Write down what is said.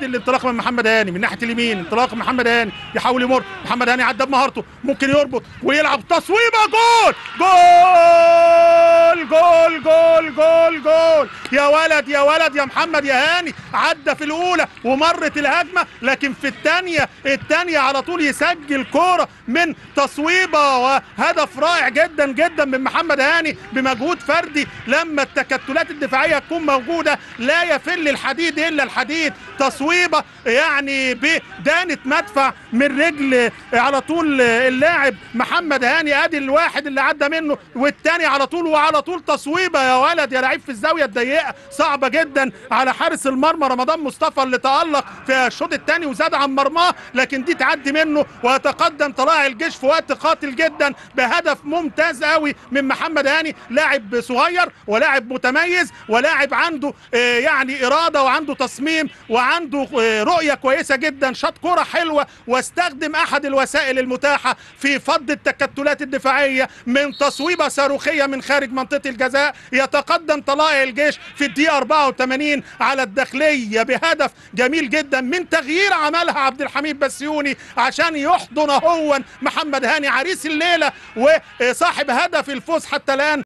ادي الانطلاق من محمد هاني من ناحيه اليمين انطلاق محمد هاني يحاول يمر محمد هاني عدى بمهارته ممكن يربط ويلعب تصويبه جول جول جول جول جول جول يا ولد يا ولد يا محمد يا هاني عدى في الاولى ومرت الهجمه لكن في الثانيه الثانيه على طول يسجل كوره من تصويبه وهدف رائع جدا جدا من محمد هاني بمجهود فردي لما التكتلات الدفاعيه تكون موجوده لا يفل الحديد الا الحديد تصويبه يعني بدانه مدفع من رجل على طول اللاعب محمد هاني ادي الواحد اللي عدى منه والتاني على طول وعلى طول تصويبه يا ولد يا لعيب في الزاويه الضيقه صعبه جدا على حارس المرمى رمضان مصطفى اللي تالق في الشوط الثاني وزاد عن مرماه لكن دي تعدي منه ويتقدم طلائع الجيش في وقت قاتل جدا بهدف ممتاز قوي من محمد هاني لاعب صغير ولاعب متميز ولاعب عنده آه، يعني اراده وعنده تصميم وعنده آه، رؤيه كويسه جدا شاط كره حلوه واستخدم احد الوسائل المتاحه في فض التكتلات الدفاعيه من تصويبه صاروخيه من خارج منطقه الجزاء يتقدم طلائع الجيش في الدقيقه 84 على الداخليه بهدف جميل جدا من تغيير عملها عبد الحميد بسيوني عشان يحضن هو محمد هاني عريس الليله وصاحب هدف الفوز حتى الان